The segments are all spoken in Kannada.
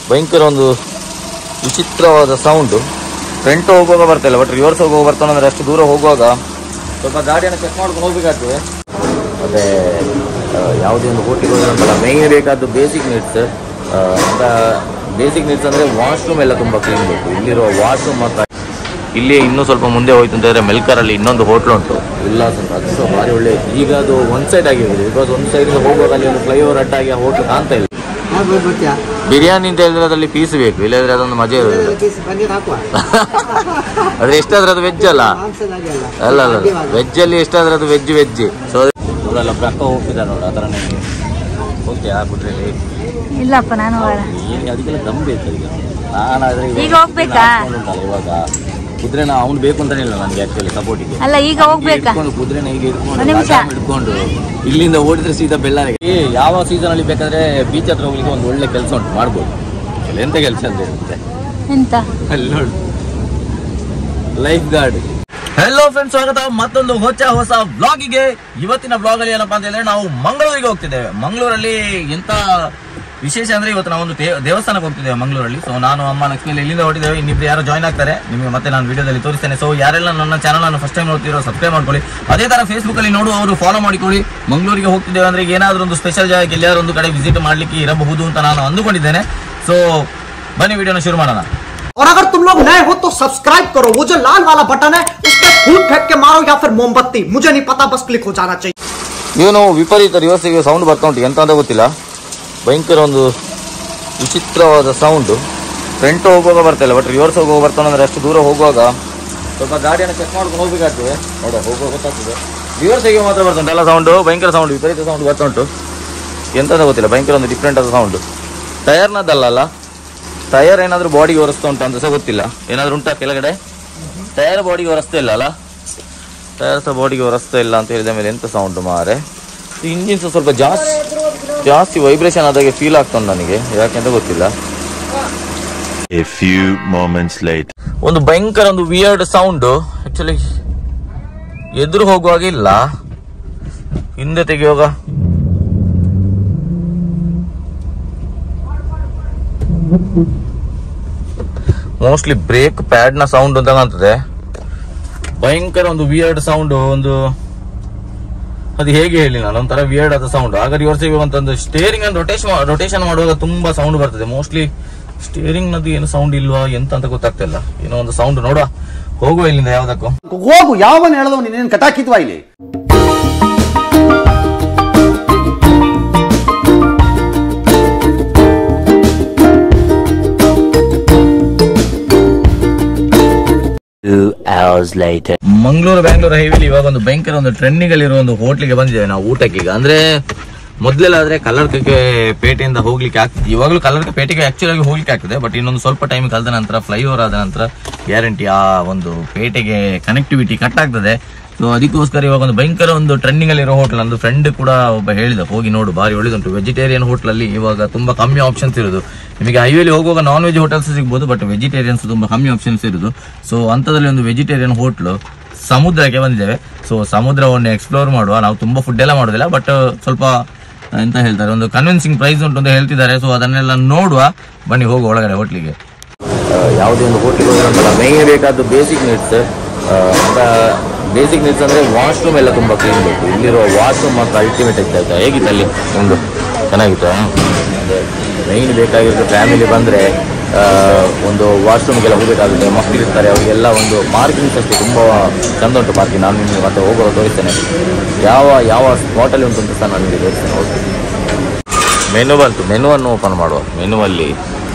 ಭಯಂಕರ ಒಂದು ವಿಚಿತ್ರವಾದ ಸೌಂಡು ಫ್ರಂಟ್ ಹೋಗುವಾಗ ಬರ್ತಾಯಿಲ್ಲ ಬಟ್ ರಿವರ್ಸ್ ಹೋಗುವಾಗ ಬರ್ತಾನೆ ಅಂದ್ರೆ ಅಷ್ಟು ದೂರ ಹೋಗುವಾಗ ಸ್ವಲ್ಪ ಗಾಡಿಯನ್ನು ಚೆಕ್ ಮಾಡ್ಕೊಂಡು ಹೋಗ್ಬೇಕಾಗ್ತದೆ ಮತ್ತೆ ಆ, ಯಾವುದೇ ಒಂದು ಹೋಟೆಲ್ ಹೋಗೋದಂತಲ್ಲ ಮೇಯ್ನ್ ಬೇಕಾದ್ದು ಬೇಸಿಕ್ ನೀಡ್ಸ್ ಅಂತ ಬೇಸಿಕ್ ನೀಡ್ಸ್ ಅಂದರೆ ವಾಶ್ರೂಮ್ ಎಲ್ಲ ತುಂಬ ಕ್ಲೀನ್ ಬೇಕು ಇಲ್ಲಿರುವ ವಾಶ್ರೂಮ್ ಮಾತ್ರ ಇಲ್ಲಿ ಇನ್ನೂ ಸ್ವಲ್ಪ ಮುಂದೆ ಹೋಯ್ತು ಅಂತ ಹೇಳಿದ್ರೆ ಮೆಲ್ಕರಲ್ಲಿ ಇನ್ನೊಂದು ಹೋಟ್ಲ್ ಉಂಟು ಉಲ್ಲಾಸ್ ಅಂತ ಅದು ಸಹ ಭಾರಿ ಒಳ್ಳೆ ಈಗ ಅದು ಒನ್ ಸೈಡ್ ಆಗಿರೋದು ಬಿಕಾಸ್ ಒಂದು ಸೈಡ್ಗೆ ಹೋಗುವಾಗ ಅಲ್ಲಿ ಒಂದು ಫ್ಲೈಓವರ್ ಅಡ್ಡಾಗಿ ಆ ಹೋಟ್ಲ್ ಕಾಣ್ತಾ ಇಲ್ಲ ಆಗ್ಬೋದು ಬರ್ತೀಯಾ ಬಿರಿಯಾನಿ ಅಂತ ಹೇಳಿದ್ರೆ ಅದರಲ್ಲಿ ಪೀಸ್ ಬೇಕು ಇಲ್ಲದ್ರೆ ಅದೊಂದು ಮಜಾ ಇರೋದಿಲ್ಲ ಪೀಸ್ ಪನ್ನೀರ್ ಹಾಕುವ ಆದ್ರೆ ಎಷ್ಟಾದ್ರೆ ಅದು ವೆಜ್ ಅಲ್ಲ ಮಾಂಸದಾಗೆ ಅಲ್ಲ ಅಲ್ಲ ಅಲ್ಲ ವೆಜ್ ಅಲ್ಲಿ ಎಷ್ಟಾದ್ರೆ ಅದು ವೆಜ್ ವೆಜ್ ಸೊ ಇವರೆಲ್ಲ ಪ್ರಕ್ಕ ಹೋಗ್ತಿದ್ದಾರೆ ನೋಡಿ ಆ ಥರ ನನಗೆ ಹೋಗ್ತೀಯಾ ಕುಟ್ರೆಲಿ ಇಲ್ಲಪ್ಪ ನಾನು ಹೋಗಲ್ಲ ಏನು ಅದಕ್ಕೆಲ್ಲ ದಮ್ ಬೇಕು ಈಗ ನಾನಾದ್ರೆ ಈಗ ಹೋಗ್ಬೇಕಾ? ಇವಾಗ ಕುದುರೆನ ಅವ್ನು ಬೇಕು ಅಂತಾನೆ ಇಲ್ಲ ನನಗೆ ಆಕ್ಚುಲಿ ಸಪೋರ್ಟಿಗೆ ಅಲ್ಲ ಈಗ ಹೋಗ್ಬೇಕಾ ಇಟ್ಕೊಂಡು ಕುದುರೆನ ಈಗ ಇಟ್ಕೊಂಡು ಒಂದ್ ನಿಮಿಷ. ಲಗಾಮ್ ಹಿಡ್ಕೊಂಡು ಇಲ್ಲಿಂದ ಓಡಿದ್ರೆ ಸೀದಾ ಬೆಳ್ಳಾರಿಗೆ ಏ, ಯಾವ ಸೀಸನ್ ಅಲ್ಲಿ ಬೇಕಾದ್ರೆ ಬೀಚ್ ಹತ್ರ ಹೋಗ್ಲಿಕ್ಕೆ ಒಂದು ಒಳ್ಳೆ ಕೆಲಸ ಉಂಟು ಮಾಡ್ಬೋದು ಅಲ್ಲಿ ಎಂತ ಕೆಲಸ ಅಂತ ಇರುತ್ತೆ ಎಂತ ಅಲ್ಲಿ ನೋಡು ಲೈಫ್ ಗಾರ್ಡ್ ಹೆಲೋ ಫ್ರೆಂಡ್ಸ್ ಸ್ವಾಗತ ಮತ್ತೊಂದು ಹೊಸ ಹೊಸ ಬ್ಲಾಗಿಗೆ ಇವತ್ತಿನ ಬ್ಲಾಗ್ ಅಲ್ಲಿ ಏನಪ್ಪಾ ಅಂತ ಹೇಳಿದ್ರೆ ನಾವು ಮಂಗಳೂರಿಗೆ ಹೋಗ್ತಿದ್ದೇವೆ ಮಂಗಳೂರಲ್ಲಿ ಎಂತ ವಿಶೇಷ ಅಂದ್ರೆ ಇವತ್ತು ನಾವು ಒಂದು ದೇ- ದೇವಸ್ಥಾನಕ್ಕೆ ಹೋಗ್ತಿದ್ದೇವೆ ಮಂಗಳೂರಲ್ಲಿ ಸೊ ನಾನು ಅಮ್ಮ ಲಕ್ಷ್ಮಿ ಇಲ್ಲಿಂದ ಹೊರಟಿದ್ದೇವೆ ಇನ್ನಿಬ್ರು ಯಾರು ಜಾಯ್ನ್ ಆಗ್ತಾರೆ ನಿಮಗೆ ಮತ್ತೆ ನಾನು ವಿಡಿಯೋದಲ್ಲಿ ತೋರಿಸ್ತೇನೆ ಸೊ ಯಾರೆಲ್ಲ ನನ್ನ ಚಾನಲ್ ಅನ್ನು ಫಸ್ಟ್ ಟೈಮ್ ನೋಡ್ತಿರೋ ಸಬ್ಸ್ಕ್ರೈಬ್ ಮಾಡ್ಕೊಳ್ಳಿ ಅದೇ ತರ ಫೇಸ್ಬುಕ್ ಅಲ್ಲಿ ನೋಡುವವರು ಫಾಲೋ ಮಾಡಿಕೊಳ್ಳಿ ಮಂಗಳೂರಿಗೆ ಹೋಗ್ತಿದ್ದೇವೆ ಅಂದ್ರೆ ಏನಾದ್ರೂ ಒಂದು ಸ್ಪೆಷಲ್ ಜಾಗಕ್ಕೆ ಎಲ್ಲಾದ್ರೂ ಒಂದು ಕಡೆ ವಿಸಿಟ್ ಮಾಡ್ಲಿಕ್ಕೆ ಇರಬಹುದು ಅಂತ ನಾನು ಅಂದುಕೊಂಡಿದ್ದೇನೆ ಸೊ ಬನ್ನಿ ವಿಡಿಯೋನ ಶುರು ಮಾಡೋಣ और अगर तुम लोग नए हो तो सब्सक्राइब करो वो जो लाल वाला बटन है उस पर फूट फेंक के मारो या फिर मोमबत्ती मुझे नहीं पता बस क्लिक हो जाना चाहिए ಇವನು ವಿಪರೀತ ರಿವರ್ಸಿಗೆ ಸೌಂಡ್ ಬರ್ತಾ ಉಂಟು ಎಂತ ಅಂತ ಗೊತ್ತಿಲ್ಲ ಭಯಂಕರ ಒಂದು ವಿಚಿತ್ರವಾದ ಸೌಂಡು ಫ್ರಂಟ್ ಹೋಗುವಾಗ ಬರ್ತಾಯಿಲ್ಲ ಬಟ್ ರಿವರ್ಸ್ ಹೋಗುವಾಗ ಬರ್ತಾನೆ ಅಂದ್ರೆ ಅಷ್ಟು ದೂರ ಹೋಗುವಾಗ ಸ್ವಲ್ಪ ಗಾಡಿಯನ್ನು ಚೆಕ್ ಮಾಡ್ಕೊಂಡು ಹೋಗ್ಬೇಕಾಗ್ತದೆ ನೋಡ ಹೋಗುವಾಗ ಗೊತ್ತಾಗ್ತದೆ ರಿವರ್ಸಿಗೆ ಮಾತ್ರ ಬರ್ತುಂಟು ಎಲ್ಲ ಸೌಂಡು ಭಯಂಕರ ಸೌಂಡ್ ವಿಪರೀತ ಸೌಂಡ್ ಬರ್ತಾ ಉಂಟು ಎಂತ ಅಂತ ಗೊತ್ತಿಲ್ಲ ಭಯಂಕರ ಒಂದು ಡಿಫ್ರೆಂಟ್ ಆದ ಸೌಂಡು ಟಯರ್ನದ್ದಲ್ಲ ಟಯರ್ ಏನಾದರೂ ಬಾಡಿಗೆ ಒರೆಸ್ತಾ ಉಂಟು ಅಂತ ಸಹ ಗೊತ್ತಿಲ್ಲ ಏನಾದರೂ ಉಂಟಾ ಕೆಳಗಡೆ ಟಯರ್ ಬಾಡಿಗೆ ಒರೆಸ್ತಾ ಇಲ್ಲ ಅಲ್ಲ ಟಯರ್ ಸಹ ಬಾಡಿಗೆ ಒರೆಸ್ತಾ ಇಲ್ಲ ಅಂತ ಹೇಳಿದ ಮೇಲೆ ಎಂತ ಸೌಂಡ್ ಮಾರೆ ಇಂಜಿನ್ ಸಹ ಸ್ವಲ್ಪ ಜಾಸ್ತಿ ಜಾಸ್ತಿ ವೈಬ್ರೇಷನ್ ಆದಾಗೆ ಫೀಲ್ ಆಗ್ತಾ ಉಂಟು ನನಗೆ ಯಾಕೆಂತ ಗೊತ್ತಿಲ್ಲ A few moments later. ಒಂದು ಭಯಂಕರ ಒಂದು ವಿಯರ್ಡ್ ಸೌಂಡ್ ಆಕ್ಚುಲಿ ಎದುರು ಹೋಗುವಾಗ ಇಲ್ಲ ಹಿಂದೆ ತೆಗೆಯುವಾಗ ಮೋಸ್ಟ್ಲಿ ಬ್ರೇಕ್ ಪ್ಯಾಡ್ ನ ಸೌಂಡ್ ಅಂತ ಕಾಣ್ತದೆ ಭಯಂಕರ ಒಂದು ವಿಯರ್ಡ್ ಸೌಂಡ್ ಒಂದು ಅದು ಹೇಗೆ ಹೇಳಿ ನಾನು ಒಂಥರ ವಿಯರ್ಡ್ ಆದ ಸೌಂಡ್ ಆಗ ರಿವರ್ಸ್ ಅಂತಂದು ಸ್ಟೇರಿಂಗ್ ಅನ್ನು ರೊಟೇಷನ್ ರೊಟೇಷನ್ ಮಾಡುವಾಗ ತುಂಬಾ ಸೌಂಡ್ ಬರ್ತದೆ ಮೋಸ್ಟ್ಲಿ ಸ್ಟೇರಿಂಗ್ ನದ್ದು ಏನು ಸೌಂಡ್ ಇಲ್ವಾ ಎಂತ ಅಂತ ಗೊತ್ತಾಗ್ತಿಲ್ಲ ಏನೋ ಒಂದು ಸೌಂಡ್ ನೋಡುವ ಹೋಗುವ ಇಲ್ಲಿಂದ ಯಾವ್ದಕ್ಕೂ ಹೋಗು ಯಾವನ್ ಹೇಳ್ದವ್ ನೀನೇನು ಕಟಾಕಿದ್ವಾ ಇಲ್ಲಿ Two hours later. Mangaluru Bangalore ಹೈವೇಲಿ ಇವಾಗ ಒಂದು ಭಯಂಕರ ಒಂದು ಟ್ರೆಂಡಿಂಗ್ ಅಲ್ಲಿರೋ ಒಂದು ಹೋಟ್ಲಿಗೆ ಬಂದಿದ್ದೇವೆ ನಾವು ಊಟಕ್ಕೆ ಈಗ ಅಂದ್ರೆ ಮೊದ್ಲೆಲ್ಲ ಆದ್ರೆ ಕಲ್ಲರ್ಕಕ್ಕೆ ಪೇಟೆಯಿಂದ ಹೋಗ್ಲಿಕ್ಕೆ ಆಗ್ತದೆ ಇವಾಗಲೂ ಕಲ್ಲರ್ಕ ಪೇಟೆಗೆ ಆಕ್ಚುಲ್ ಆಗಿ ಹೋಗ್ಲಿಕ್ಕೆ ಆಗ್ತದೆ ಬಟ್ ಇನ್ನೊಂದು ಸ್ವಲ್ಪ ಟೈಮ್ ಕಳೆದ ನಂತರ ಫ್ಲೈಓವರ್ ಆದ ನಂತರ ಗ್ಯಾರಂಟಿ ಆ ಒಂದು ಪೇಟೆಗೆ ಕನೆಕ್ಟಿವಿಟಿ ಕಟ್ ಆಗ್ತದೆ ಸೊ ಅದಕ್ಕೋಸ್ಕರ ಇವಾಗ ಒಂದು ಭಯಂಕರ ಒಂದು ಟ್ರೆಂಡಿಂಗ್ ಅಲ್ಲಿರೋ ಹೋಟ್ಲ್ ನಂದು ಫ್ರೆಂಡ್ ಕೂಡ ಒಬ್ಬ ಹೇಳಿದ ಹೋಗಿ ನೋಡು ಬಾರಿ ಒಳ್ಳೆದುಂಟು ವೆಜಿಟೇರಿಯನ್ ಹೋಟ್ಲ್ ಅಲ್ಲಿ ಇವಾಗ ತುಂಬಾ ಕಮ್ಮಿ ಆಪ್ಷನ್ಸ್ ಇರೋದು ನಿಮಗೆ ಹೈವೇಲಿ ಹೋಗುವಾಗ ನಾನ್ ವೆಜ್ ಹೋಟೆಲ್ಸ್ ಸಿಗ್ಬೋದು ಬಟ್ ವೆಜಿಟೇರಿಯನ್ಸ್ ತುಂಬಾ ಕಮ್ಮಿ ಆಪ್ಷನ್ಸ್ ಇರೋದು ಸೊ ಅಂತದಲ್ಲಿ ಒಂದು ವೆಜಿಟೇರಿಯನ್ ಹೋಟ್ಲು ಸಮುದ್ರಕ್ಕೆ ಬಂದಿದ್ದೇವೆ ಸೊ ಸಮುದ್ರವನ್ನು ಎಕ್ಸ್ಪ್ಲೋರ್ ಮಾಡುವ ನಾವು ತುಂಬಾ ಫುಡ್ ಎಲ್ಲ ಮಾಡೋದಿಲ್ಲ ಬಟ್ ಸ್ವಲ್ಪ ಎಂತ ಹೇಳ್ತಾರೆ ಒಂದು ಕನ್ವಿನ್ಸಿಂಗ್ ಪ್ರೈಸ್ ಉಂಟು ಅಂತ ಹೇಳ್ತಿದ್ದಾರೆ ಸೊ ಅದನ್ನೆಲ್ಲ ನೋಡುವ ಬನ್ನಿ ಹೋಗುವ ಒಳಗಡೆ ಹೋಟ್ಲಿಗೆ ಯಾವುದೇ ಒಂದು ಹೋಟ್ಲಿಗೆ ಹೋಗೋದಂತಲ್ಲ ಮೇಯ್ನ್ ಬೇಕಾದ್ದು ಬೇಸಿಕ್ ನೀಡ್ಸ್ ಅಂತ ಬೇಸಿಕ್ ನೀಡ್ಸ್ ಅಂದ್ರೆ ವಾಶ್ರೂಮ್ ಎಲ್ಲ ತುಂಬಾ ಕ್ಲೀನ್ ಬೇಕು ಇಲ್ಲಿರುವ ವಾಶ್ರೂಮ್ ಮಾತ್ರ ಅಲ್ಟಿಮೇಟ್ ಇತ್ತು ಆಯ್ತಾ ಹೇಗಿತ್ತು ಅಲ್ಲಿ ಒಂದು ಚೆನ್ನಾಗಿತ್ತು ಮೇಯ್ನ್ ಬೇಕಾಗಿರೋದು ಫ್ಯಾಮಿಲಿ ಬಂದ್ರೆ ಆ, ಒಂದು ವಾಶ್ರೂಮ್ಗೆಲ್ಲ ಹೋಗಬೇಕಾಗುತ್ತೆ ಮಕ್ಕಳು ಇರ್ತಾರೆ ಅವರಿಗೆಲ್ಲ ಒಂದು ಪಾರ್ಕಿಂಗ್ಸ್ ಅಷ್ಟೇ ತುಂಬ ಚಂದ ಉಂಟು ಪಾರ್ಕಿಂಗ್ ನಾನು ನಿಮಗೆ ಮತ್ತೆ ಹೋಗುವಾಗ ತೋರಿಸ್ತೇನೆ ಯಾವ ಯಾವ ಸ್ಪಾಟಲ್ಲಿ ಉಂಟು ಅಂತ ಸಹ ನಾನು ನಿಮಗೆ ತೋರಿಸ್ತೇನೆ ಓಕೆ ಮೆನು ಬಂತು ಮೆನುವನ್ನು ಓಪನ್ ಮಾಡುವ ಮೆನುವಲ್ಲಿ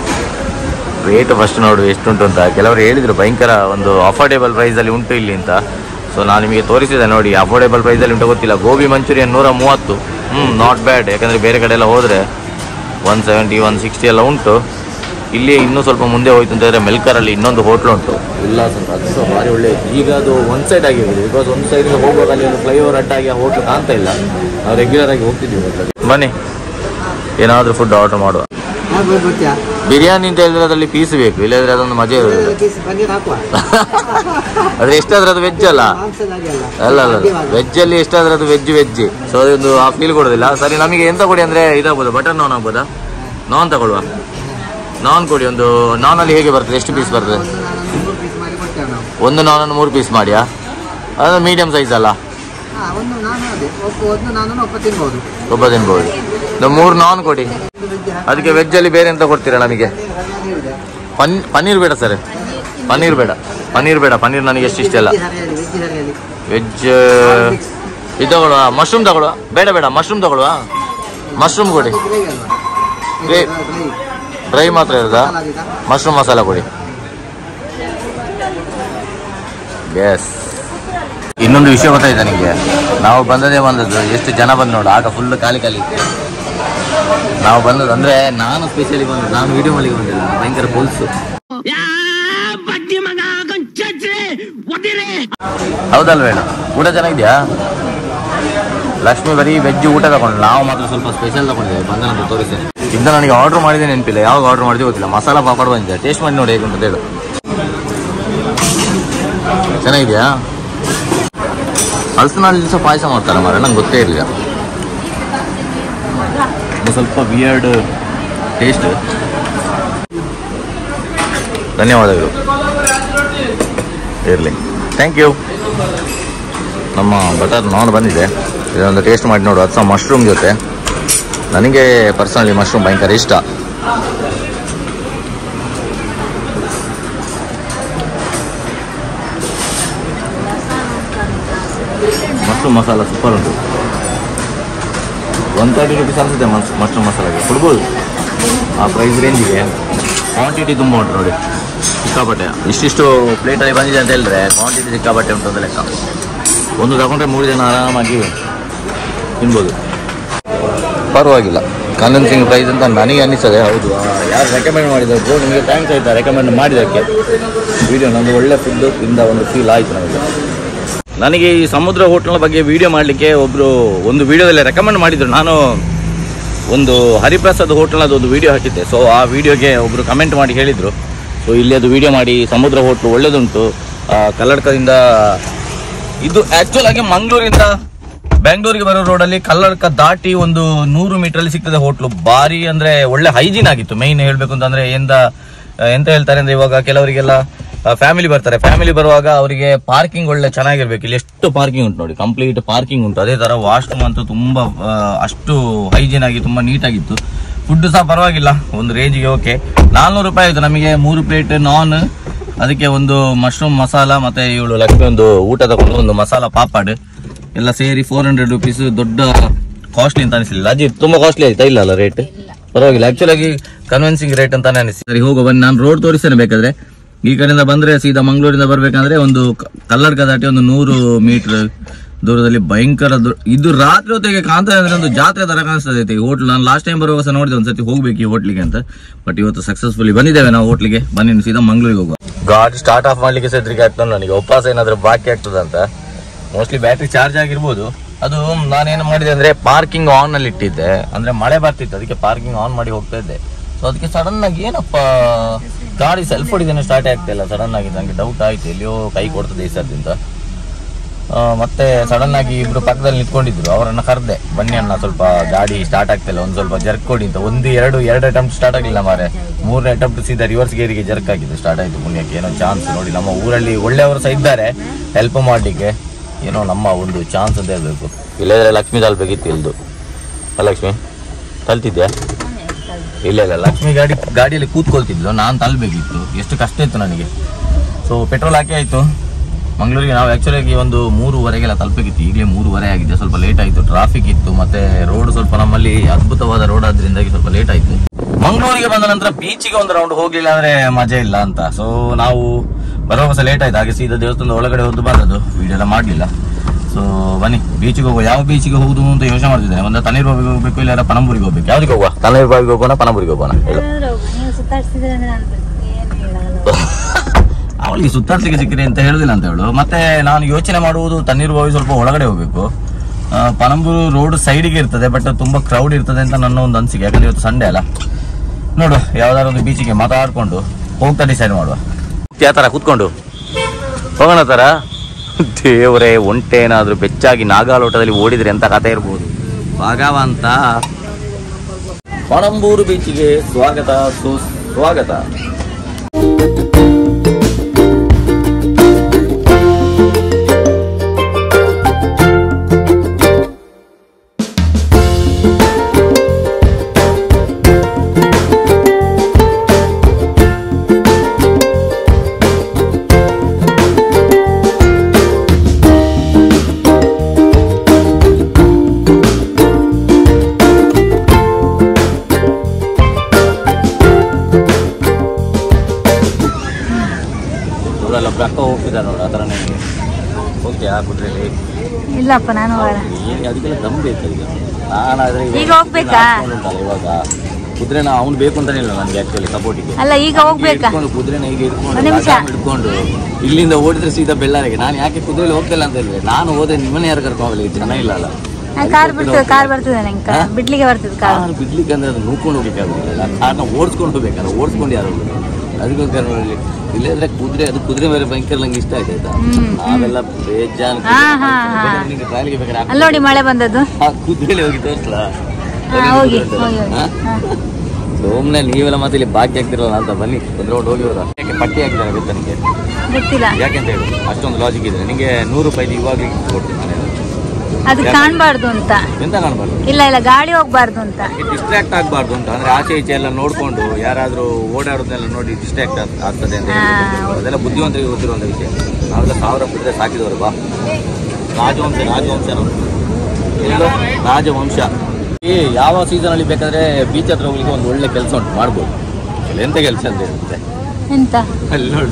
ರೇಟ್ ಫಸ್ಟ್ ನೋಡು ಎಷ್ಟುಂಟು ಅಂತ ಕೆಲವರು ಹೇಳಿದ್ರು ಭಯಂಕರ ಒಂದು ಅಫೋರ್ಡೇಬಲ್ ಪ್ರೈಸಲ್ಲಿ ಉಂಟು ಇಲ್ಲಿ ಅಂತ ಸೊ ನಾನು ನಿಮಗೆ ತೋರಿಸಿದೆ ನೋಡಿ ಅಫೋರ್ಡೇಬಲ್ ಪ್ರೈಸಲ್ಲಿ ಉಂಟು ಗೊತ್ತಿಲ್ಲ ಗೋಬಿ ಮಂಚೂರಿಯನ್ ನೂರ ಮೂವತ್ತು ಹ್ಞೂ ನಾಟ್ ಬ್ಯಾಡ್ ಯಾಕಂದರೆ ಬೇರೆ ಕಡೆ ಎಲ್ಲ ಹೋದರೆ ಒನ್ ಸೆವೆಂಟಿ ಒನ್ ಸಿಕ್ಸ್ಟಿ ಎಲ್ಲ ಉಂಟು ಇಲ್ಲಿ ಇನ್ನೂ ಸ್ವಲ್ಪ ಮುಂದೆ ಹೋಯ್ತು ಅಂತ ಹೇಳಿದ್ರೆ ಮೆಲ್ಕರಲ್ಲಿ ಇನ್ನೊಂದು ಹೋಟ್ಲು ಉಂಟು ಉಲ್ಲಾಸ್ ಅಂತ ಅದು ಸಹ ಭಾರಿ ಒಳ್ಳೆ ಈಗ ಅದು ಒನ್ ಸೈಡ್ ಆಗಿರೋದು ಬಿಕಾಸ್ ಒಂದು ಸೈಡ್ಗೆ ಹೋಗುವಾಗ ಅಲ್ಲಿ ಒಂದು ಫ್ಲೈಓವರ್ ಅಡ್ಡಾಗಿ ಆ ಹೋಟ್ಲು ಕಾಣ್ತಾ ಇಲ್ಲ ನಾವು ರೆಗ್ಯುಲರ್ ಆಗಿ ಹೋಗ್ತಿದ್ದೀವಿ ಹೋಟ್ಲಿಗೆ. ಬನ್ನಿ ಏನಾದರೂ ಫುಡ್ ಆರ್ಡರ್ ಮಾಡುವ ಆಗ್ಬೋದು ಬರ್ತೀಯಾ ಬಿರಿಯಾನಿ ಅಂತ ಹೇಳಿದ್ರೆ ಅದರಲ್ಲಿ ಪೀಸ್ ಬೇಕು ಇಲ್ಲದ್ರೆ ಅದೊಂದು ಮಜಾ ಇರೋದಿಲ್ಲ ಪೀಸ್ ಪನ್ನೀರ್ ಹಾಕುವ ಆದ್ರೆ ಎಷ್ಟಾದ್ರೆ ಅದು ವೆಜ್ ಅಲ್ಲ ಮಾಂಸದಾಗೆ ಅಲ್ಲ ಅಲ್ಲ ಅಲ್ಲ ವೆಜ್ ಅಲ್ಲಿ ಎಷ್ಟಾದ್ರೆ ಅದು ವೆಜ್ ವೆಜ್ ಸೊ ಅದೊಂದು ಆ ಫೀಲ್ ಕೊಡೋದಿಲ್ಲ ಸರಿ ನಮಗೆ ಎಂತ ಕೊಡಿ ಅಂದ್ರೆ ಇದಾಗ್ಬೋದಾ ಬಟರ್ ನಾನ್ ಆಗ್ಬೋದಾ ನಾನ್ ತಗೊಳ್ವಾ ನಾನ್ ಕೊಡಿ ಒಂದು ನಾನಲ್ಲಿ ಹೇಗೆ ಬರ್ತದೆ ಎಷ್ಟು ಪೀಸ್ ಬರ್ತದೆ ಮೂರು ಪೀಸ್ ಮಾಡಿ ಕೊಡ್ತೇವೆ ನಾವು ಒಂದು ನಾನನ್ನು ಮೂರು ಪೀಸ್ ಮಾಡಿಯಾ ಅದು ಮೀಡಿಯಂ ಸೈಜ್ ಅಲ್ಲ ಹಾ ಒಂದು ನಾನು ಅದೇ ಒಬ್ಬ ಒಂದು ನಾನು ಒಬ್ಬ ತಿನ್ಬೋದು ಒಬ್ಬ ತಿನ್ಬೋದು ಒಂದು ಮೂರು ನಾನ್ ಕೊಡಿ ಒಂದು ವೆಜ್ ಅದಕ್ಕೆ ವೆಜ್ಜಲ್ಲಿ ಬೇರೆ ಎಂತ ಕೊಡ್ತೀರಾ ನಮಗೆ ಪನ್ ಪನ್ನೀರ್ ಬೇಡ ಸರ್ ಪನ್ನೀರ್ ಬೇಡ ಪನ್ನೀರ್ ಬೇಡ ಪನ್ನೀರ್ ನನಗೆ ಎಷ್ಟು ಇಷ್ಟ ಇಲ್ಲ ಹರಿಯಾಳಿ ವೆಜ್ ಹರಿಯಾಳಿ ವೆಜ್ ಇದು ತಗೊಳ್ಳುವ ಮಶ್ರೂಮ್ ತಗೊಳ್ಳುವ ಬೇಡ ಬೇಡ ಮಶ್ರೂಮ್ ತಗೊಳ್ಳುವ ಮಶ್ರೂಮ್ ಕೊಡಿ ಗ್ರೇವಿ ಅಲ್ವಾ ಗ್ರೇ- ಗ್ರೇವಿ ಡ್ರೈ ಮಾತ್ರ ಇರೋದಾ ಮಸಾಲ ಆಗಿದಾ? ಮಶ್ರೂಮ್ ಮಸಾಲ ಕೊಡಿ ಎಸ್ ಇನ್ನೊಂದು ವಿಷಯ ಗೊತ್ತಾಯ್ತಾ ನಿಮಗೆ ನಾವು ಬಂದದೇ ಬಂದದ್ದು ಎಷ್ಟು ಜನ ಬಂದು ನೋಡು ಆಗ ಫುಲ್ ಖಾಲಿ ಖಾಲಿ ಇತ್ತು ನಾವು ಬಂದದ್ದು ಅಂದ್ರೆ ನಾನು ಸ್ಪೆಷಲಿ ಬಂದದ್ದು ನಾನು ವಿಡಿಯೋ ಮಲ್ಲಿಗೆ ಬಂದಿಲ್ಲ ಭಯಂಕರ ಪೋಲ್ಸು ಹೌದಲ್ವೇಣ ಊಟ ಚೆನ್ನಾಗಿದ್ಯಾ ಲಕ್ಷ್ಮಿ ಬರೀ ವೆಜ್ ಊಟ ತಗೊಂಡು ನಾವು ಮಾತ್ರ ಸ್ವಲ್ಪ ಸ್ಪೆಷಲ್ ತಗೊಂಡಿದ್ದೇವೆ ಬಂದ ನಂತರ ತೋರಿಸ್ತೇನೆ ಇಂದ ನನಗೆ ಆರ್ಡರ್ ಮಾಡಿದೆ ನೆನಪಿಲ್ಲ ಯಾವಾಗ ಆರ್ಡರ್ ಮಾಡಿದೆ ಗೊತ್ತಿಲ್ಲ ಮಸಾಲ ಪಾಪಡ್ ಬಂದಿದೆ ಟೇಸ್ಟ್ ಮಾಡಿ ನೋಡಿ ಹೇಗೆ ಅಂತ ಹೇಳು ಚೆನ್ನಾಗಿದೆಯಾ ಹಲಸಿನಾಳು ದಿವಸ ಪಾಯಸ ಮಾಡ್ತಾರೆ ಮಾರ ನಂಗೆ ಗೊತ್ತೇ ಇರಲಿಲ್ಲ ಇದು ಸ್ವಲ್ಪ ವಿಯರ್ಡ್ ಟೇಸ್ಟ್ ಧನ್ಯವಾದಗಳು ಇರಲಿ ಥ್ಯಾಂಕ್ ಯು ನಮ್ಮ ಬಟರ್ ನಾನ್ ಬಂದಿದೆ ಇದೊಂದು ಟೇಸ್ಟ್ ಮಾಡಿ ನೋಡು ಅದು ಸಹ ಮಶ್ರೂಮ್ ಜೊತೆ ನನಗೆ ಪರ್ಸನಲಿ ಮಶ್ರೂಮ್ ಭಯಂಕರ ಇಷ್ಟ ಮಶ್ರೂಮ್ ಮಸಾಲ ಸೂಪರ್ ಉಂಟು ಒನ್ ತರ್ಟಿ ರುಪೀಸ್ ಅನಿಸುತ್ತೆ ಮಶ್ರೂಮ್ ಮಸಾಲಾಗೆ ಕೊಡ್ಬೋದು ಆ ಪ್ರೈಸ್ ರೇಂಜಿಗೆ ಕ್ವಾಂಟಿಟಿ ತುಂಬ ಉಂಟು ನೋಡಿ ಸಿಕ್ಕಾಪಟ್ಟೆ ಇಷ್ಟಿಷ್ಟು ಪ್ಲೇಟಲ್ಲಿ ಬಂದಿದೆ ಅಂತ ಹೇಳಿದ್ರೆ ಕ್ವಾಂಟಿಟಿ ಸಿಕ್ಕಾಪಟ್ಟೆ ಉಂಟು ಅಂತ ಲೆಕ್ಕ ಒಂದು ತಗೊಂಡ್ರೆ ಮೂರು ಜನ ಆರಾಮಾಗಿ ತಿನ್ಬೋದು ಪರವಾಗಿಲ್ಲ ಕನ್ವಿನ್ಸಿಂಗ್ ಪ್ರೈಸ್ ಅಂತ ನನಗೆ ಅನ್ನಿಸ್ತದೆ ಹೌದು ಆ, ಯಾರು ರೆಕಮೆಂಡ್ ಮಾಡಿದ್ರು ಬ್ರೋ ನಿಮಗೆ ಥ್ಯಾಂಕ್ಸ್ ಆಯ್ತಾ ರೆಕಮೆಂಡ್ ಮಾಡಿದ್ದಕ್ಕೆ ವಿಡಿಯೋ ನಂದು ಒಳ್ಳೆ ಫುಡ್ ಇಂದ ಒಂದು ಫೀಲ್ ಆಯಿತು ನನಗೆ ನನಗೆ ಈ ಸಮುದ್ರ ಹೋಟೆಲ್ನ ಬಗ್ಗೆ ವಿಡಿಯೋ ಮಾಡಲಿಕ್ಕೆ ಒಬ್ಬರು ಒಂದು ವಿಡಿಯೋದಲ್ಲಿ ರೆಕಮೆಂಡ್ ಮಾಡಿದ್ರು ನಾನು ಒಂದು ಹರಿಪ್ರಸಾದ್ ಹೋಟೆಲ್ನದು ಒಂದು ವಿಡಿಯೋ ಹಾಕಿದ್ದೆ ಸೊ ಆ ವಿಡಿಯೋಗೆ ಒಬ್ಬರು ಕಮೆಂಟ್ ಮಾಡಿ ಹೇಳಿದರು ಸೊ ಇಲ್ಲಿ ಅದು ವಿಡಿಯೋ ಮಾಡಿ ಸಮುದ್ರ ಹೋಟ್ಲು ಒಳ್ಳೇದುಂಟು ಆ, ಕಲ್ಲಡ್ಕದಿಂದ ಇದು ಆ್ಯಕ್ಚುಲ್ ಆಗಿ ಮಂಗಳೂರಿಂದ ಬೆಂಗಳೂರಿಗೆ ಬರೋ ರೋಡಲ್ಲಿ ಕಲ್ಲಡ್ಕ ದಾಟಿ ಒಂದು ನೂರು ಮೀಟರಲ್ಲಿ ಸಿಗ್ತದೆ ಹೋಟ್ಲು ಭಾರಿ ಅಂದ್ರೆ ಒಳ್ಳೆ ಹೈಜೀನ್ ಆಗಿತ್ತು ಮೈನ್ ಹೇಳ್ಬೇಕು ಅಂತಂದ್ರೆ ಎಂದ ಎಂತ ಹೇಳ್ತಾರೆ ಅಂದ್ರೆ ಇವಾಗ ಕೆಲವರಿಗೆಲ್ಲ ಫ್ಯಾಮಿಲಿ ಬರ್ತಾರೆ ಫ್ಯಾಮಿಲಿ ಬರುವಾಗ ಅವರಿಗೆ ಪಾರ್ಕಿಂಗ್ ಒಳ್ಳೆ ಚೆನ್ನಾಗಿರ್ಬೇಕು ಇಲ್ಲಿ ಎಷ್ಟು ಪಾರ್ಕಿಂಗ್ ಉಂಟು ನೋಡಿ ಕಂಪ್ಲೀಟ್ ಪಾರ್ಕಿಂಗ್ ಉಂಟು ಅದೇ ತರ ವಾಶ್ರೂಮ್ ಅಂತೂ ತುಂಬಾ ಆ, ಅಷ್ಟು ಹೈಜೀನ್ ಆಗಿ ತುಂಬಾ ನೀಟಾಗಿತ್ತು ಫುಡ್ ಸಹ ಪರವಾಗಿಲ್ಲ ಒಂದು ರೇಂಜಿಗೆ ಓಕೆ ನಾಲ್ನೂರು ರೂಪಾಯಿ ಆಯ್ತು ನಮಗೆ ಮೂರು ಪ್ಲೇಟ್ ನಾನ್ ಅದಕ್ಕೆ ಒಂದು ಮಶ್ರೂಮ್ ಮಸಾಲ ಮತ್ತೆ ಇವಳು ಲಕ್ಷ್ಮಿ ಒಂದು ಊಟ ತಗೊಂಡು ಒಂದು ಮಸಾಲ ಪಾಪಡ್ ಎಲ್ಲ ಸೇರಿ ಫೋರ್ ಹಂಡ್ರೆಡ್ ರುಪೀಸ್ ದೊಡ್ಡ ಕಾಸ್ಟ್ಲಿ ಅಂತ ಅನಿಸಲಿಲ್ಲ ಅಜಿತ್ ತುಂಬಾ ಕಾಸ್ಟ್ಲಿ ಆಯ್ತಾ ಇಲ್ಲ ಅಲ್ಲ ರೇಟ್ ಪರವಾಗಿಲ್ಲ ಆಕ್ಚುಲ್ ಆಗಿ ಕನ್ವಿನ್ಸಿಂಗ್ ರೇಟ್ ಅಂತಾನೆ ಅನಿಸಿ ಸರಿ ಹೋಗೋ ಬನ್ನಿ ನಾನು ರೋಡ್ ತೋರಿಸ್ತೇನೆ ಬೇಕಾದ್ರೆ ಈ ಕಡೆಯಿಂದ ಬಂದ್ರೆ ಸೀದಾ ಮಂಗಳೂರಿಂದ ಬರ್ಬೇಕಂದ್ರೆ ಒಂದು ಕ- ಕಲ್ಲಡ್ಕ ದಾಟಿ ಒಂದು ನೂರು ಮೀಟರ್ ದೂರದಲ್ಲಿ ಭಯಂಕರ ದೊ- ಇದು ರಾತ್ರಿ ಹೊತ್ತಿಗೆ ಕಾಣ್ತಾ ಇದ್ರೆ ಒಂದು ಜಾತ್ರೆ ತರ ಕಾಣಿಸ್ತದೆ ಈ ಹೋಟ್ಲ್ ನಾನು ಲಾಸ್ಟ್ ಟೈಮ್ ಬರುವಾಗ ಸಹ ನೋಡಿದೆ ಒಂದ್ಸತಿ ಹೋಗ್ಬೇಕು ಈ ಹೋಟ್ಲಿಗೆ ಅಂತ ಬಟ್ ಇವತ್ತು ಸಕ್ಸಸ್ಫುಲಿ ಬಂದಿದ್ದೇವೆ ನಾವು ಹೋಟ್ಲಿಗೆ ಬನ್ನಿ ಇನ್ನು ಸೀದಾ ಮಂಗಳೂರಿಗೆ ಹೋಗುವ ಗಾಡಿ ಸ್ಟಾರ್ಟ್ ಆಫ್ ಮಾಡ್ಲಿಕ್ಕೆ ಸದ್ರಿಗೆ ಆಗ್ತದೆ ನನಗೆ ಉಪವಾಸ ಏನಾದ್ರೂ ಬಾಕಿ ಆಗ್ತದೆ ಅಂತ ಮೋಸ್ಟ್ಲಿ ಬ್ಯಾಟ್ರಿ ಚಾರ್ಜ್ ಆಗಿರ್ಬೋದು ಅದು ನಾನೇನು ಮಾಡಿದೆ ಅಂದ್ರೆ ಪಾರ್ಕಿಂಗ್ ಆನ್ ಅಲ್ಲಿ ಇಟ್ಟಿದ್ದೆ ಅಂದ್ರೆ ಮಳೆ ಬರ್ತಿತ್ತು ಅದಕ್ಕೆ ಪಾರ್ಕಿಂಗ್ ಆನ್ ಮಾಡಿ ಹೋಗ್ತಾ ಇದ್ದೆ ಸೊ ಅದಕ್ಕೆ ಸಡನ್ ಆಗಿ ಏನಪ್ಪ ಗಾಡಿ ಸೆಲ್ಫ್ ಹೊಡಿದೇನೆ ಸ್ಟಾರ್ಟ್ ಆಗ್ತಾ ಇಲ್ಲ ಸಡನ್ ಆಗಿ ನನಗೆ ಡೌಟ್ ಆಯ್ತು ಎಲ್ಲಿಯೋ ಕೈ ಕೊಡ್ತದೆ ಈ ಸರ್ದಿಂದ ಆ, ಮತ್ತೆ ಸಡನ್ ಆಗಿ ಇಬ್ರು ಪಕ್ಕದಲ್ಲಿ ನಿಂತ್ಕೊಂಡಿದ್ರು ಅವರನ್ನ ಕರೆದೆ ಬನ್ನಿ ಅಣ್ಣ ಸ್ವಲ್ಪ ಗಾಡಿ ಸ್ಟಾರ್ಟ್ ಆಗ್ತಿಲ್ಲ ಒಂದ್ ಸ್ವಲ್ಪ ಜರ್ಕ್ ಕೊಡಿ ಅಂತ ಒಂದು ಎರಡು ಎರಡು ಅಟೆಂಪ್ಟ್ ಸ್ಟಾರ್ಟ್ ಆಗಿಲ್ಲ ಮಾರೆ ಮೂರನೇ ಅಟೆಂಪ್ಟ್ ಸೀದಾ ರಿವರ್ಸ್ ಗೇರಿಗೆ ಜರ್ಕ್ ಆಗಿದೆ ಸ್ಟಾರ್ಟ್ ಆಯ್ತು ಪುಣ್ಯಕ್ಕೆ ಏನೋ ಚಾನ್ಸ್ ನೋಡಿ ನಮ್ಮ ಊರಲ್ಲಿ ಒಳ್ಳೆಯವರು ಸಹ ಇದ್ದಾರೆ ಹೆಲ್ಪ್ ಮಾಡ್ಲಿಕ್ಕೆ ಏನೋ ನಮ್ಮ ಒಂದು ಚಾನ್ಸ್ ಅಂತ ಹೇಳ್ಬೇಕು ಇಲ್ಲದ್ರೆ ಲಕ್ಷ್ಮಿ ತಲ್ಬೇಕಿತ್ತು ಇಲ್ದು ಅಲ್ಲ ಲಕ್ಷ್ಮಿ ತಲ್ತಿದ್ಯಾ ಇಲ್ಲ ಇಲ್ಲ ಲಕ್ಷ್ಮಿ ಗಾಡಿ ಗಾಡಿಯಲ್ಲಿ ಕೂತ್ಕೊಳ್ತಿದ್ಲು ನಾನು ತಲ್ಬೇಕಿತ್ತು ಎಷ್ಟು ಕಷ್ಟ ಇತ್ತು ನನಗೆ ಸೊ ಪೆಟ್ರೋಲ್ ಹಾಕಿ ಆಯ್ತು ಮಂಗಳೂರಿಗೆ ನಾವು ಆಕ್ಚುಲಿ ಒಂದು ಮೂರುವರೆಗೆಲ್ಲ ತಲುಪಬೇಕಿತ್ತು ಈಗಲೇ ಮೂರುವರೆ ಆಗಿದೆ ಸ್ವಲ್ಪ ಲೇಟ್ ಆಯಿತು ಟ್ರಾಫಿಕ್ ಇತ್ತು ಮತ್ತೆ ರೋಡ್ ಸ್ವಲ್ಪ ನಮ್ಮಲ್ಲಿ ಅದ್ಭುತವಾದ ರೋಡ್ ಆದ್ರಿಂದಾಗಿ ಸ್ವಲ್ಪ ಲೇಟ್ ಆಯಿತು ಮಂಗಳೂರಿಗೆ ಬಂದ ನಂತರ ಬೀಚಿಗೆ ಒಂದು ರೌಂಡ್ ಹೋಗ್ಲಿಲ್ಲ ಅಂದ್ರೆ ಮಜಾ ಇಲ್ಲ ಅಂತ ಸೊ ನಾವು ಬರುವಾಗ ಸಹ ಲೇಟ್ ಆಯ್ತು ಹಾಗೆ ಸೀದಾ ದೇವಸ್ಥಾನದ ಒಳಗಡೆ ಹೋದ್ದು ಬಂದದ್ದು ವಿಡಿಯೋ ಎಲ್ಲ ಮಾಡಲಿಲ್ಲ ಸೊ ಬನ್ನಿ ಬೀಚಿಗೆ ಹೋಗುವ ಯಾವ ಬೀಚಿಗೆ ಹೋಗುದು ಅಂತ ಯೋಚನೆ ಮಾಡ್ತಿದ್ದೇನೆ ಒಂದು ತಣ್ಣೀರ್ ಬಾವಿಗೆ ಹೋಗ್ಬೇಕು ಇಲ್ಲ ಪಣಂಬೂರಿಗೆ ಹೋಗ್ಬೇಕು ಯಾವ್ದಕ್ಕೆ ಹೋಗುವ ತಣ್ಣೀರ್ ಬಾವಿಗೆ ಹೋಗೋಣ ಪಣಂಬೂರಿಗೆ ಹೋಗೋಣ ಹೇಳು ನೀವು ಸುತ್ತಾಡ್ಸಿದ್ರೆ ಅಂದ್ರೆ ನಾನು ಏನು ಹೇಳಲ್ಲ ಅವಳಿಗೆ ಸುತ್ತಾಡ್ಲಿಕ್ಕೆ ಸಿಕ್ಕಿದೆ ಅಂತ ಹೇಳುದಿಲ್ಲ ಅಂತ ಹೇಳು ಮತ್ತೆ ನಾನು ಯೋಚನೆ ಮಾಡುವುದು ತಣ್ಣೀರು ಬಾವಿ ಸ್ವಲ್ಪ ಒಳಗಡೆ ಹೋಗ್ಬೇಕು ಆ, ಪಣಂಬೂರು ರೋಡ್ ಸೈಡಿಗೆ ಇರ್ತದೆ ಬಟ್ ತುಂಬಾ ಕ್ರೌಡ್ ಇರ್ತದೆ ಅಂತ ನನ್ನ ಒಂದು ಅನಿಸಿಕೆ ಯಾಕಂದ್ರೆ ಇವತ್ತು ಸಂಡೇ ಅಲ್ಲ ನೋಡು ಯಾವ್ದಾದ್ರು ಒಂದು ಬೀಚಿಗೆ ಮಾತಾಡ್ಕೊಂಡು ಹೋಗ್ತಾ ಡಿಸೈಡ್ ಮಾಡುವ ಯಾವ ತರ ಕೂತ್ಕೊಂಡು ಹೋಗೋಣ ತರ ದೇವರೇ ಒಂಟೇನಾದ್ರೂ ಬೆಚ್ಚಾಗಿ ನಾಗಾಲೋಟದಲ್ಲಿ ಓಡಿದ್ರೆ ಎಂತ ಕಥೆ ಇರ್ಬೋದು ಭಗವಂತ ಪಣಂಬೂರು ಬೀಚಿಗೆ ಸ್ವಾಗತ ಸುಸ್ವಾಗತ ಸ್ವಾಗತ ಇವರೆಲ್ಲ ಒಬ್ರು ಅಕ್ಕ ಹೋಗ್ತಿದ್ದಾರೆ ನೋಡಿ ಆ ಥರನೇ ಹೋಗ್ತೀಯಾ ಕುದುರೆಲಿ ಇಲ್ಲಪ್ಪ ನಾನು ಹೋಗಲ್ಲ ಏನು ಅದಕ್ಕೆಲ್ಲ ದಮ್ ಬೇಕು ಈಗ ನಾನಾದ್ರೆ ಇವಾಗ ಈಗ ಹೋಗ್ಬೇಕಾ? ಹಾಕ್ಕೊಂಡುಂಟಲ್ಲ ಇವಾಗ ಕುದುರೆನ ಅವ್ನು ಬೇಕು ಅಂತಾನೆ ಇಲ್ಲ ನನಗೆ ಆಕ್ಚುಲಿ ಸಪೋರ್ಟಿಗೆ ಅಲ್ಲ ಈಗ ಹೋಗ್ಬೇಕಾ ಇಟ್ಕೊಂಡು ಕುದುರೆನ ಈಗ ಇಟ್ಕೊಂಡು ಒಂದ್ ನಿಮಿಷ. ಲಗಾಮ್ ಹಿಡ್ಕೊಂಡು ಇಲ್ಲಿಂದ ಓಡಿದ್ರೆ ಸೀದಾ ಬೆಳ್ಳಾರಿಗೆ ನಾನು ಯಾಕೆ ಕುದುರೆಲಿ ಹೋಗ್ತಿಲ್ಲ ಅಂತ ಹೇಳಿದ್ರೆ ನಾನು ಹೋದ್ರೆ ನಿಮ್ಮನ್ನ ಯಾರು ಕರ್ಕೊಂಡೋಗಲಿ ಜನ ಇಲ್ಲ ಅಲ್ಲ ಕಾರ್ ಬಿಡ್ತದೆ ಕಾರ್ ಬರ್ತದೆ ನಂಗೆ ಹಾ? ಬಿಡ್ಲಿಕ್ಕೆ ಬರ್ತದೆ ಕಾರ್ ಕಾರ್ ಬಿಡ್ಲಿಕ್ಕೆ ಅಂದ್ರೆ ಅದು ನೂಕೊಂಡು ಹೋಗ್ಬೇಕಾಗುದಿಲ್ಲ ಕಾರ್ನ ಓಡಿಸ್ಕೊಂಡು ಹೋಗ್ಬೇಕಲ್ಲ ಓಡಿಸ್ಕೊಂಡು ಯಾರು ಹೋಗುದು ಅದಕ್ಕೋಸ್ಕರ ನೋಡಿ ಇಲ್ಲದ್ರೆ ಕುದುರೆ ಅದು ಕುದುರೆ ಬೇರೆ ಭಯಂಕರ ನಂಗೆ ಇಷ್ಟ ಆಯ್ತು ಆಯ್ತಾ ನಾವೆಲ್ಲ ಬೇಜಾನ್ ಹಾ, ಹಾ, ಹಾ. ನಿಂಗೆ ಟ್ರಾಲಿಗೆ ಬೇಕಾದ್ರೆ ಅಲ್ಲಿ ನೋಡಿ ಮಳೆ ಬಂದದ್ದು ಆ ಕುದುರೆಲಿ ಹೋಗಿ ತೋರಿಸ್ಲಾ ಹಾ, ಹೋಗಿ ಹೋಗಿ ಹೋಗಿ ಹಾ? ಹಾ. ಸುಮ್ನೆ ನೀವೆಲ್ಲ ಮತ್ತೆ ಇಲ್ಲಿ ಭಾಗ್ಯ ಆಗ್ತಿರಲ್ಲ ಅಂತ ಬನ್ನಿ ಕುದುರೆ ಹೋಗಿ ಹೋದ ಯಾಕೆ ಪಟ್ಟಿ ಹಾಕಿದ್ದಾರೆ ಗೊತ್ತಾ ನಿಮಗೆ ಗೊತ್ತಿಲ್ಲ ಯಾಕೆಂತ ಹೇಳಿ ಅಷ್ಟೊಂದು ಲಾಜಿಕ್ ಇದೆ ನಿಮಗೆ ನೂರು ರೂಪಾಯಿ ಇವಾಗಲೇ ಕೊಡ್ತೀನಿ ನಾನು ಅದು ಕಾಣ್ಬಾರ್ದು ಅಂತ ಎಂತ ಕಾಣ್ಬಾರ್ದು ಇಲ್ಲ ಇಲ್ಲ ಗಾಡಿ ಹೋಗ್ಬಾರ್ದು ಅಂತ ಡಿಸ್ಟ್ರಾಕ್ಟ್ ಆಗಬಾರ್ದು ಅಂತ ಅಂದ್ರೆ ಆಚೆ ಈಚೆ ಎಲ್ಲ ನೋಡ್ಕೊಂಡು ಯಾರಾದ್ರೂ ಓಡಾಡೋದನ್ನೆಲ್ಲ ನೋಡಿ ಡಿಸ್ಟ್ರಾಕ್ಟ್ ಆಗ್ತದೆ ಅಂತ ಹಾ, ಹೇಳಿ ಹೌದು. ಅದೆಲ್ಲ ಬುದ್ಧಿವಂತರಿಗೆ ಗೊತ್ತಿರುವಂತ ವಿಷಯ ನಾವೆಲ್ಲ ಸಾವಿರ ಬಿಟ್ಟರೆ ಸಾಕಿದವರು ಬಾ ರಾಜವಂಶ ರಾಜವಂಶ ನಮ್ದು. ಎಲ್ಲೋ ರಾಜವಂಶ ಈ ಯಾವ ಸೀಸನ್ ಅಲ್ಲಿ ಬೇಕಾದ್ರೆ ಬೀಚ್ ಹತ್ರ ಹೋಗ್ಲಿಕ್ಕೆ ಒಂದು ಒಳ್ಳೆ ಕೆಲಸ ಉಂಟು ಮಾಡ್ಬೋದು ಇಲ್ಲಿ ಎಂತ ಕೆಲಸ ಅಂತ ಹೇಳಿದ್ರೆ ಎಂತ ಅಲ್ಲಿ ನೋಡು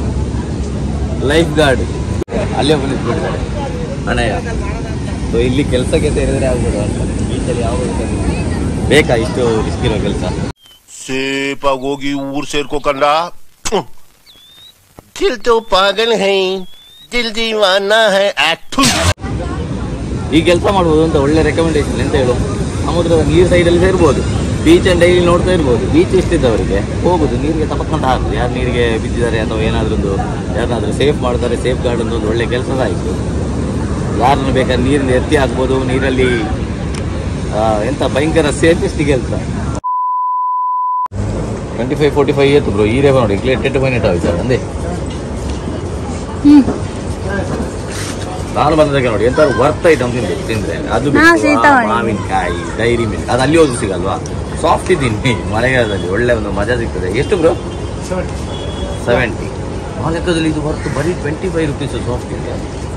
ಲೈಫ್ ಗಾರ್ಡ್ ಅಲ್ಲೇ ಒಬ್ಬ ನಿಂತ್ಕೊಂಡಿದ್ದಾರೆ ಅಣ್ಣಯ್ಯ ಸೊ ಇಲ್ಲಿ ಕೆಲಸಕ್ಕೆ ಸೇರಿದ್ರೆ ಆಗ್ಬೋದು ಅಂತ ಬೀಚಲ್ಲಿ ಯಾವ ಕೆಲಸ ಬೇಕಾ ಇಷ್ಟು ರಿಸ್ಕ್ ಇರೋ ಕೆಲಸ ಸೇಫಾಗಿ ಹೋಗಿ ಊರ್ ಸೇರ್ಕೋಕಂಡ ದಿಲ್ ತೋ ಪಾಗಲ್ ಹೈ ದಿಲ್ ದೀವಾನಾ ಹೈ ಆಕ್ಟ್ ಈ ಕೆಲಸ ಮಾಡ್ಬೋದು ಅಂತ ಒಳ್ಳೆ ರೆಕಮೆಂಡೇಶನ್ ಎಂತ ಹೇಳು ಸಮುದ್ರದ ನೀರ್ ಸೈಡಲ್ಲಿ ಸೇರ್ಬೋದು ಬೀಚ್ ಅಂಡ್ ಡೈಲಿ ನೋಡ್ತಾ ಇರ್ಬೋದು ಬೀಚ್ ಇಷ್ಟಿದ್ದವರಿಗೆ ಹೋಗುದು ನೀರಿಗೆ ತಪಕ್ಕಂತ ಹಾಕುದು ಯಾರು ನೀರಿಗೆ ಬಿದ್ದಿದ್ದಾರೆ ಅಥವಾ ಏನಾದ್ರೂ ಒಂದು ಯಾರನ್ನಾದ್ರೂ ಸೇಫ್ ಮಾಡ್ತಾರೆ ಸೇಫ್ ಗಾರ್ಡ್ ಒಂದು ಒಂದು ಒಳ್ಳೆ ಕೆಲಸದಾಯಿತು ಯಾರನ್ನು ಬೇಕಾದ್ರೆ ನೀರಿಂದ ಎತ್ತಿ ಹಾಕ್ಬೋದು ನೀರಲ್ಲಿ ಆ, ಎಂತ ಭಯಂಕರ ಸೇಫೆಸ್ಟ್ ಕೆಲಸ ಟ್ವೆಂಟಿ ಫೈವ್ ಫೋರ್ಟಿ ಫೈವ್ ಇತ್ತು ಬ್ರೋ ಈ ರೇವ ನೋಡಿ ಕ್ಲಿಯರ್ ಟೆಂಟ್ ಪೈನೆಟ್ ಆಯ್ತು ಅಂದೇ ನಾನು ಬಂದದಾಗ ನೋಡಿ ಎಂತ ವರ್ತ್ ಐಟಮ್ ತಿಂದು ತಿಂದ್ರೆ ಅದು ಹಾ, ಬಿಟ್ಟು, ಸಿಗ್ತಾವೆ. ಆ, ಮಾವಿನಕಾಯಿ ಡೈರಿ ಮಿಲ್ಕ್ ಅದು ಅಲ್ಲಿ ಹೋದ್ರು ಸಿಗಲ್ವಾ ಸಾಫ್ಟ್ ಇದ್ದೀನಿ ಮಳೆಗಾಲದಲ್ಲಿ ಒಳ್ಳೆ ಒಂದು ಮಜಾ ಸಿಗ್ತದೆ ಎಷ್ಟು ಬ್ರೋ ಸೆವೆಂಟಿ ಆ ಲೆಕ್ಕದಲ್ಲಿ ಇದು ವರ್ತ್ ಬರೀ ಟ್ವೆಂಟಿ ಫೈವ್ ರುಪೀಸ್ ಸಾಫ್ಟ್ ಇದೆ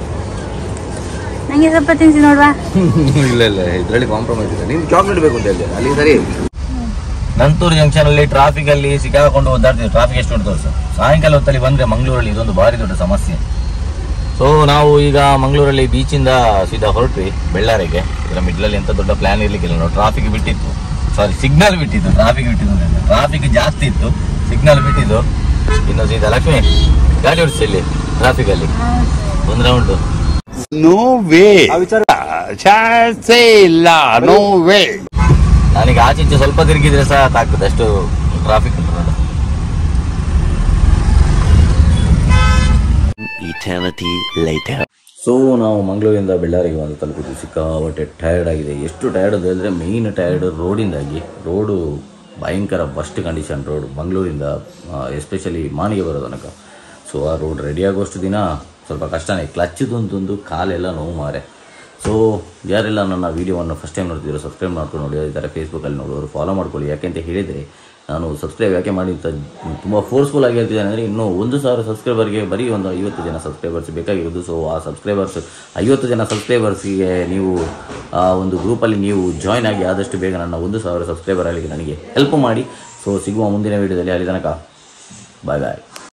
ನಂಗೆ ಸ್ವಲ್ಪ ತಿನ್ಸಿ ನೋಡುವ ಇಲ್ಲ ಇಲ್ಲ ಇದರಲ್ಲಿ ಕಾಂಪ್ರಮೈಸ್ ಇಲ್ಲ ನಿಮ್ಗೆ ಚಾಕ್ಲೇಟ್ ಬೇಕು ಅಂತ ಹೇಳಿದೆ ಅಲ್ಲಿ ಸರಿ ನಂತೂರು ಜಂಕ್ಷನ್ ಅಲ್ಲಿ ಟ್ರಾಫಿಕ್ ಅಲ್ಲಿ ಸಿಕ್ಕಾಕೊಂಡು ಓದಾಡ್ತೀವಿ ಟ್ರಾಫಿಕ್ ಎಷ್ಟು ಉಂಟು ಸರ್ ಸಾಯಂಕಾಲ ಹೊತ್ತಲ್ಲಿ ಬಂದ್ರೆ ಮಂಗಳೂರಲ್ಲಿ ಇದೊಂದು ಭಾರಿ ದೊಡ್ಡ ಸಮಸ್ಯೆ ಸೊ ನಾವು ಈಗ ಮಂಗಳೂರಲ್ಲಿ ಬೀಚಿಂದ ಸೀದಾ ಹೊರಟ್ವಿ ಬೆಳ್ಳಾರಿಗೆ ಇದರ ಮಿಡ್ಲಲ್ಲಿ ಎಂತ ದೊಡ್ಡ ಪ್ಲಾನ್ ಇರ್ಲಿಕ್ಕಿಲ್ಲ ನಾವು ಟ್ರಾಫಿಕ್ ಬಿಟ್ಟಿತ್ತು ಸಾರಿ ಸಿಗ್ನಲ್ ಬಿಟ್ಟಿತ್ತು ಟ್ರಾಫಿಕ್ ಬಿಟ್ಟಿದ್ದು ಟ್ರಾಫಿಕ್ ಜಾಸ್ತಿ ಇತ್ತು ಸಿಗ್ನಲ್ ಬಿಟ್ಟಿದ್ದು ಇನ್ನು ಸೀದಾ ಲಕ್ಷ್ಮಿ ಗಾಡಿ ಓಡಿಸಿ ಇಲ್ಲಿ ಟ್ರಾಫಿಕ್ ಅಲ್ಲಿ ಒಂದು ರೌಂಡ್ ನೋ ವೇ ಚಾನ್ಸೇ ಇಲ್ಲ ನೋ ವೇ ನನಗೆ ಆಚೆ ಈಚೆ ಸ್ವಲ್ಪ ತಿರುಗಿದ್ರೆ ಸಾಕಾಗ್ತದೆ ಅಷ್ಟು ಟ್ರಾಫಿಕ್ ಉಂಟು ನೋಡಿ Eternity later. ಸೊ ನಾವು ಮಂಗಳೂರಿಂದ ಬೆಳ್ಳಾರಿಗೆ ಬಂದು ತಲುಪಿದ್ವಿ ಸಿಕ್ಕಾಪಟ್ಟೆ ಟಯರ್ಡ್ ಆಗಿದೆ ಎಷ್ಟು ಟಯರ್ಡ್ ಅದು ಹೇಳಿದ್ರೆ ಮೇಯ್ನ್ ಟಯರ್ಡ್ ರೋಡಿಂದಾಗಿ ರೋಡು ಭಯಂಕರ ವರ್ಸ್ಟ್ ಕಂಡೀಷನ್ ರೋಡ್ ಮಂಗಳೂರಿಂದ ಎಸ್ಪೆಷಲಿ ಮಾನಿಗೆ ಬರೋ ತನಕ ಸೊ ಆ ರೋಡ್ ರೆಡಿ ಆಗೋಷ್ಟು ದಿನ ಸ್ವಲ್ಪ ಕಷ್ಟನೇ ಕ್ಲಚ್ದೊಂದೊಂದು ಕಾಲೆಲ್ಲ ನೋವು ಮಾರೆ ಸೊ ಯಾರೆಲ್ಲ ನನ್ನ ವೀಡಿಯೋವನ್ನು ಫಸ್ಟ್ ಟೈಮ್ ನೋಡ್ತಿದ್ರು ಸಬ್ಸ್ಕ್ರೈಬ್ ಮಾಡ್ಕೊಂಡು ನೋಡಿ ಅದೇ ಥರ ಫೇಸ್ಬುಕ್ಕಲ್ಲಿ ನೋಡೋರು ಫಾಲೋ ಮಾಡ್ಕೊಳ್ಳಿ ಯಾಕೆಂತ ಹೇಳಿದರೆ ನಾನು ಸಬ್ಸ್ಕ್ರೈಬ್ ಯಾಕೆ ಮಾಡಿ ಅಂತ ತುಂಬ ಫೋರ್ಸ್ಫುಲ್ ಆಗಿ ಹೇಳ್ತಿದ್ದೇನೆ ಅಂದರೆ ಇನ್ನೂ ಒಂದು ಸಾವಿರ ಸಬ್ಸ್ಕ್ರೈಬರ್ಗೆ ಬರೀ ಒಂದು ಐವತ್ತು ಜನ ಸಬ್ಸ್ಕ್ರೈಬರ್ಸ್ ಬೇಕಾಗಿರೋದು ಸೊ ಆ ಸಬ್ಸ್ಕ್ರೈಬರ್ಸ್ ಐವತ್ತು ಜನ ಸಬ್ಸ್ಕ್ರೈಬರ್ಸ್ಗೆ ನೀವು ಆ ಒಂದು ಗ್ರೂಪಲ್ಲಿ ನೀವು ಜಾಯ್ನ್ ಆಗಿ ಆದಷ್ಟು ಬೇಗ ನನ್ನ ಒಂದು ಸಾವಿರ ಸಬ್ಸ್ಕ್ರೈಬರ್ ಆಗಲಿಕ್ಕೆ ನನಗೆ ಹೆಲ್ಪ್ ಮಾಡಿ ಸೊ ಸಿಗುವ ಮುಂದಿನ ವೀಡಿಯೋದಲ್ಲಿ ಅಲ್ಲಿ ತನಕ ಬಾಯ್ ಬಾಯ್